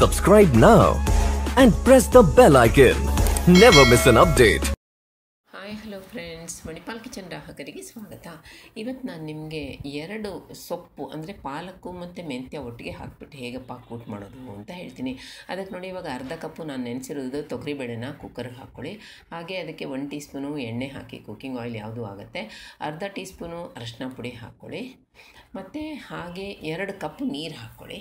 Subscribe now and press the bell icon. Never miss an update. Hi hello friends Manipal kitchen ಗ್ರಾಹಕರಿಗೆ ಸ್ವಾಗತ ಇವತ್ತು ನಾನು ನಿಮಗೆ ಎರಡು ಸೊಪ್ಪು ಅಂದರೆ ಪಾಲಕ್ಕು ಮತ್ತು ಮೆಂತ್ಯ ಒಟ್ಟಿಗೆ ಹಾಕ್ಬಿಟ್ಟು ಹೇಗಪ್ಪ ಕೂಟ್ ಮಾಡೋದು ಅಂತ ಹೇಳ್ತೀನಿ ಅದಕ್ಕೆ ನೋಡಿ ಇವಾಗ ಅರ್ಧ ಕಪ್ಪು ನಾನು ನೆನೆಸಿರೋದು ತೊಗರಿಬೇಳೆನ ಕುಕ್ಕರ್ಗೆ ಹಾಕ್ಕೊಳ್ಳಿ ಹಾಗೆ ಅದಕ್ಕೆ ಒನ್ ಟೀ ಸ್ಪೂನು ಎಣ್ಣೆ ಹಾಕಿ ಕುಕ್ಕಿಂಗ್ ಆಯಿಲ್ ಯಾವುದು ಆಗುತ್ತೆ ಅರ್ಧ ಟೀ ಸ್ಪೂನು ಅರಶಿನ ಪುಡಿ ಹಾಕ್ಕೊಳ್ಳಿ ಮತ್ತು ಹಾಗೆ ಎರಡು ಕಪ್ ನೀರು ಹಾಕ್ಕೊಳ್ಳಿ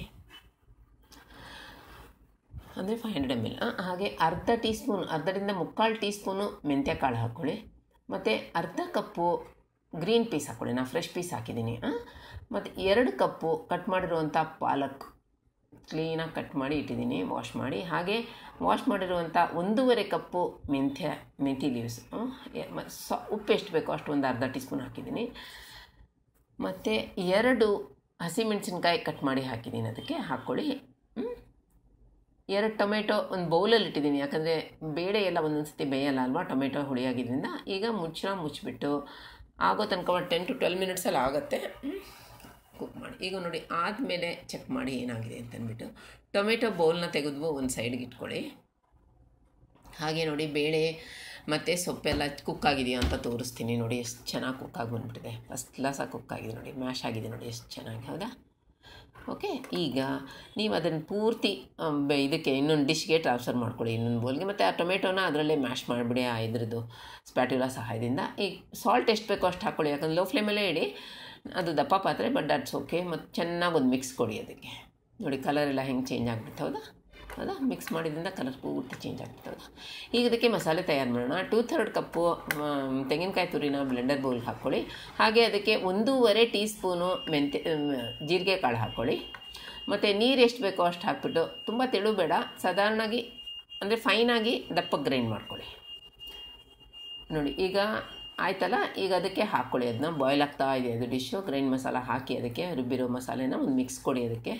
ಅಂದರೆ ಫೈವ್ ಹಂಡ್ರೆಡ್ ಎಮ್ ಎಲ್ ಹಾಗೆ ಅರ್ಧ ಟೀ ಸ್ಪೂನ್ ಅರ್ಧದಿಂದ ಮುಕ್ಕಾಲು ಟೀ ಸ್ಪೂನು ಮೆಂತ್ಯ ಕಾಳು ಹಾಕ್ಕೊಳ್ಳಿ ಮತ್ತು ಅರ್ಧ ಕಪ್ಪು ಗ್ರೀನ್ ಪೀಸ್ ಹಾಕ್ಕೊಳ್ಳಿ ನಾನು ಫ್ರೆಶ್ ಪೀಸ್ ಹಾಕಿದ್ದೀನಿ ಮತ್ತು ಎರಡು ಕಪ್ಪು ಕಟ್ ಮಾಡಿರುವಂಥ ಪಾಲಕ್ ಕ್ಲೀನಾಗಿ ಕಟ್ ಮಾಡಿ ಇಟ್ಟಿದ್ದೀನಿ ವಾಶ್ ಮಾಡಿ ಹಾಗೆ ವಾಶ್ ಮಾಡಿರುವಂಥ ಒಂದೂವರೆ ಕಪ್ಪು ಮೆಂತ್ಯ ಮೆಂತಿ ಲೀವ್ಸ್ ಸ ಉಪ್ಪು ಎಷ್ಟು ಬೇಕೋ ಅಷ್ಟು ಒಂದು ಅರ್ಧ ಟೀ ಸ್ಪೂನ್ ಹಾಕಿದ್ದೀನಿ ಮತ್ತು ಎರಡು ಹಸಿಮೆಣಸಿನ್ಕಾಯಿ ಕಟ್ ಮಾಡಿ ಹಾಕಿದ್ದೀನಿ ಅದಕ್ಕೆ ಹಾಕ್ಕೊಳ್ಳಿ ಹ್ಮ್? ಎರಡು ಟೊಮೆಟೊ ಒಂದು ಬೌಲಲ್ಲಿ ಇಟ್ಟಿದ್ದೀನಿ ಯಾಕಂದರೆ ಬೇಳೆ ಎಲ್ಲ ಒಂದೊಂದು ಸತಿ ಬೇಯಲ್ಲ ಅಲ್ವಾ ಟೊಮೆಟೊ ಹುಳಿಯಾಗಿದ್ದರಿಂದ ಈಗ ಮುಚ್ಚಳ ಮುಚ್ಚಿಬಿಟ್ಟು ಆಗೋ ತನಕ ಒಂದು ಟೆನ್ ಟು ಟ್ವೆಲ್ ಮಿನಿಟ್ಸಲ್ಲಿ ಆಗುತ್ತೆ ಕುಕ್ ಮಾಡಿ ಈಗ ನೋಡಿ ಆದಮೇಲೆ ಚೆಕ್ ಮಾಡಿ ಏನಾಗಿದೆ ಅಂತಂದ್ಬಿಟ್ಟು ಟೊಮೆಟೊ ಬೌಲ್ನ ತೆಗೆದು ಒಂದು ಸೈಡ್ಗೆ ಇಟ್ಕೊಳ್ಳಿ ಹಾಗೆ ನೋಡಿ ಬೇಳೆ ಮತ್ತು ಸೊಪ್ಪೆಲ್ಲ ಕುಕ್ ಆಗಿದೆಯಾ ಅಂತ ತೋರಿಸ್ತೀನಿ ನೋಡಿ ಎಷ್ಟು ಚೆನ್ನಾಗಿ ಕುಕ್ ಆಗಿ ಬಂದುಬಿಟ್ಟಿದೆ ಫಸ್ಟ್ ಕ್ಲಾಸಾಗಿ ಕುಕ್ ಆಗಿದೆ ನೋಡಿ ಮ್ಯಾಶ್ ಆಗಿದೆ ನೋಡಿ ಎಷ್ಟು ಚೆನ್ನಾಗಿ ಹೌದಾ ಓಕೆ ಈಗ ನೀವು ಅದನ್ನು ಪೂರ್ತಿ ಆಮ್, ಬೆ- ಇದಕ್ಕೆ ಇನ್ನೊಂದು ಡಿಶ್ಗೆ ಟ್ರಾನ್ಸ್ಫರ್ ಮಾಡ್ಕೊಳ್ಳಿ ಇನ್ನೊಂದು ಬೌಲ್ಗೆ ಮತ್ತು ಆ ಟೊಮೆಟೊನ ಅದರಲ್ಲೇ ಮ್ಯಾಶ್ ಮಾಡಿಬಿಡಿ ಆ ಇದ್ರದ್ದು ಸ್ಪ್ಯಾಟ್ಯುಲಾ ಸಹಾಯದಿಂದ ಈಗ ಸಾಲ್ಟ್ ಎಷ್ಟು ಬೇಕೋ ಅಷ್ಟು ಹಾಕ್ಕೊಳ್ಳಿ ಯಾಕಂದ್ರೆ ಲೋ ಫ್ಲೇಮಲ್ಲೇ ಇಡಿ ಅದು ದಪ್ಪ ಪಾತ್ರೆ ಬಟ್ ದಟ್ಸ್ ಓಕೆ ಮತ್ತು ಚೆನ್ನಾಗಿ ಒಂದು ಮಿಕ್ಸ್ ಕೊಡಿ ಅದಕ್ಕೆ ನೋಡಿ ಕಲರ್ ಎಲ್ಲ ಹೆಂಗೆ ಚೇಂಜ್ ಆಗ್ಬಿಟ್ಟು ಹೌದಾ ಹೌದಾ ಮಿಕ್ಸ್ ಮಾಡಿದ್ರಿಂದ ಕಲರ್ ಪೂರ್ತಿ ಚೇಂಜ್ ಆಗ್ಬಿಟ್ಟು ಹೌದಾ ಈಗ ಇದಕ್ಕೆ ಮಸಾಲೆ ತಯಾರು ಮಾಡೋಣ ಟೂ ಥರ್ಡ್ ಕಪ್ಪು ಮ್, ತೆಂಗಿನಕಾಯಿ ತುರಿನ ಬ್ಲೆಂಡರ್ ಬೌಲ್ಗೆ ಹಾಕ್ಕೊಳ್ಳಿ ಹಾಗೆ ಅದಕ್ಕೆ ಒಂದೂವರೆ ಟೀ ಸ್ಪೂನು ಮೆಂತ್ಯ ಮ್, ಜೀರಿಗೆ ಕಾಳು ಹಾಕ್ಕೊಳ್ಳಿ ಮತ್ತು ನೀರು ಎಷ್ಟು ಬೇಕೋ ಅಷ್ಟು ಹಾಕ್ಬಿಟ್ಟು ತುಂಬ ತೆಳು ಬೇಡ ಸಾಧಾರಣವಾಗಿ ಅಂದರೆ ಫೈನಾಗಿ ದಪ್ಪಗೆ ಗ್ರೈಂಡ್ ಮಾಡ್ಕೊಳ್ಳಿ ನೋಡಿ ಈಗ ಆಯ್ತಲ್ಲ ಈಗ ಅದಕ್ಕೆ ಹಾಕ್ಕೊಳ್ಳಿ ಅದನ್ನ ಬಾಯ್ಲ್ ಆಗ್ತಾ ಇದೆ ಅದು ಡಿಶ್ಶು ಗ್ರೈಂಡ್ ಮಸಾಲ ಹಾಕಿ ಅದಕ್ಕೆ ರುಬ್ಬಿರೋ ಮಸಾಲೆನ ಒಂದು ಮಿಕ್ಸ್ ಕೊಡಿ ಅದಕ್ಕೆ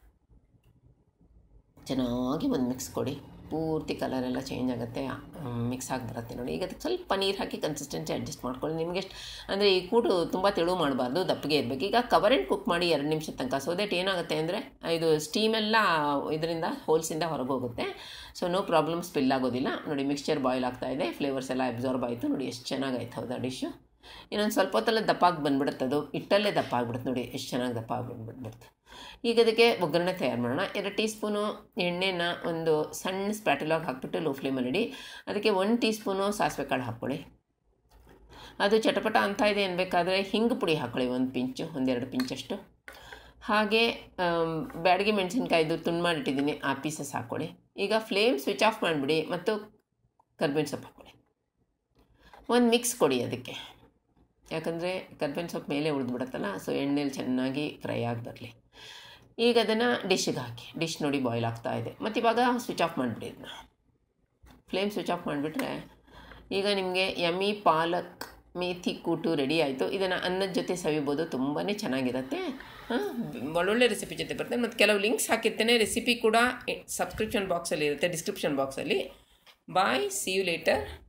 ಚೆನ್ನಾಗಿ ಒಂದು ಮಿಕ್ಸ್ ಕೊಡಿ ಪೂರ್ತಿ ಕಲರ್ ಎಲ್ಲ ಚೇಂಜ್ ಆಗುತ್ತೆ ಮಿಕ್ಸ್ ಆಗಿ ಬರುತ್ತೆ ನೋಡಿ ಈಗ ಅದಕ್ಕೆ ಸ್ವಲ್ಪ ನೀರು ಹಾಕಿ ಕನ್ಸಿಸ್ಟೆನ್ಸಿ ಅಡ್ಜಸ್ಟ್ ಮಾಡ್ಕೊಳ್ಳಿ ನಿಮಗೆ ಎಷ್ಟು ಅಂದರೆ ಈ ಕೂಟು ತುಂಬ ತೆಳು ಮಾಡಬಾರ್ದು ದಪ್ಪಗೆ ಇರಬೇಕು ಈಗ ಕವರ್ ಆ್ಯಂಡ್ ಕುಕ್ ಮಾಡಿ ಎರಡು ನಿಮಿಷದ ತನಕ ಸೊ ದಟ್ ಏನಾಗುತ್ತೆ ಅಂದರೆ ಇದು ಸ್ಟೀಮೆಲ್ಲ ಇದರಿಂದ ಹೋಲ್ಸಿಂದ ಹೊರಗೆ ಹೋಗುತ್ತೆ ಸೊ ನೋ ಪ್ರಾಬ್ಲಮ್ ಸ್ಪಿಲ್ ಆಗೋದಿಲ್ಲ ನೋಡಿ ಮಿಕ್ಸ್ಚರ್ ಬಾಯ್ಲ್ ಆಗ್ತಾ ಇದೆ ಫ್ಲೇವರ್ಸ್ ಎಲ್ಲ ಅಬ್ಸಾರ್ಬ್ ಆಯಿತು ನೋಡಿ ಎಷ್ಟು ಚೆನ್ನಾಗಾಯ್ತು ಹೌದಾ ಡಿಶ್ಶು ಇನ್ನೊಂದು ಸ್ವಲ್ಪ ಹೊತ್ತಲ್ಲೇ ದಪ್ಪಾಗಿ ಬಂದ್ಬಿಡುತ್ತೆ ಅದು ಇಟ್ಟಲ್ಲೇ ದಪ್ಪ ಆಗ್ಬಿಡುತ್ತೆ ನೋಡಿ ಎಷ್ಟು ಚೆನ್ನಾಗಿ ದಪ್ಪ ಆಗ್ಬಿಟ್ಬಿಡ್ತು ಈಗ ಅದಕ್ಕೆ ಒಗ್ಗರಣೆ ತಯಾರು ಮಾಡೋಣ ಎರಡು ಟೀ ಸ್ಪೂನು ಎಣ್ಣೆನ ಒಂದು ಸಣ್ಣ ಸ್ಪ್ಯಾಟಲಾಗಿ ಹಾಕ್ಬಿಟ್ಟು ಲೋ ಫ್ಲೇಮಲ್ಲಿ ಇಡಿ ಅದಕ್ಕೆ ಒಂದು ಟೀ ಸ್ಪೂನು ಸಾಸಿವೆ ಕಾಳು ಹಾಕ್ಕೊಳ್ಳಿ ಅದು ಚಟಪಟ ಅಂತ ಇದೆ ಅನ್ಬೇಕಾದ್ರೆ ಹಿಂಗು ಪುಡಿ ಹಾಕ್ಕೊಳ್ಳಿ ಒಂದು ಪಿಂಚು ಒಂದೆರಡು ಪಿಂಚಷ್ಟು ಹಾಗೆ ಆಮ್, ಬ್ಯಾಡಗಿ ಮೆಣಸಿನ್ಕಾಯ್ದು ತುಂಡು ಮಾಡಿಟ್ಟಿದ್ದೀನಿ ಆ ಪೀಸಸ್ ಹಾಕ್ಕೊಳ್ಳಿ ಈಗ ಫ್ಲೇಮ್ ಸ್ವಿಚ್ ಆಫ್ ಮಾಡಿಬಿಡಿ ಮತ್ತು ಕರ್ಬೇವಿನ ಸೊಪ್ಪು ಹಾಕ್ಕೊಳ್ಳಿ ಒಂದು ಮಿಕ್ಸ್ ಕೊಡಿ ಅದಕ್ಕೆ ಯಾಕಂದರೆ ಕರ್ಬೇವಿನ ಸೊಪ್ಪು ಮೇಲೆ ಉಳಿದ್ಬಿಡುತ್ತಲ್ಲ ಸೊ ಎಣ್ಣೆಲಿ ಚೆನ್ನಾಗಿ ಫ್ರೈ ಆಗಿ ಬರಲಿ ಈಗ ಅದನ್ನು ಡಿಶ್ಗೆ ಹಾಕಿ ಡಿಶ್ ನೋಡಿ ಬಾಯ್ಲ್ ಆಗ್ತಾ ಇದೆ ಮತ್ತು ಇವಾಗ ಸ್ವಿಚ್ ಆಫ್ ಮಾಡಿಬಿಡಿ ಇದನ್ನ ಫ್ಲೇಮ್ ಸ್ವಿಚ್ ಆಫ್ ಮಾಡಿಬಿಟ್ರೆ ಈಗ ನಿಮಗೆ ಯಮ್ಮಿ ಪಾಲಕ್ ಮೇಥಿ ಕೂಟು ರೆಡಿ ಆಯಿತು ಇದನ್ನು ಅನ್ನದ ಜೊತೆ ಸವಿಬೋದು ತುಂಬಾ ಚೆನ್ನಾಗಿರುತ್ತೆ ಹಾಂ ಒಳ್ಳೊಳ್ಳೆ ರೆಸಿಪಿ ಜೊತೆ ಬರ್ತದೆ ಮತ್ತು ಕೆಲವು ಲಿಂಕ್ಸ್ ಹಾಕಿರ್ತೇನೆ ರೆಸಿಪಿ ಕೂಡ ಸಬ್ಸ್ಕ್ರಿಪ್ಷನ್ ಬಾಕ್ಸಲ್ಲಿ ಇರುತ್ತೆ ಡಿಸ್ಕ್ರಿಪ್ಷನ್ ಬಾಕ್ಸಲ್ಲಿ ಬಾಯ್ ಸಿ ಯು ಲೇಟರ್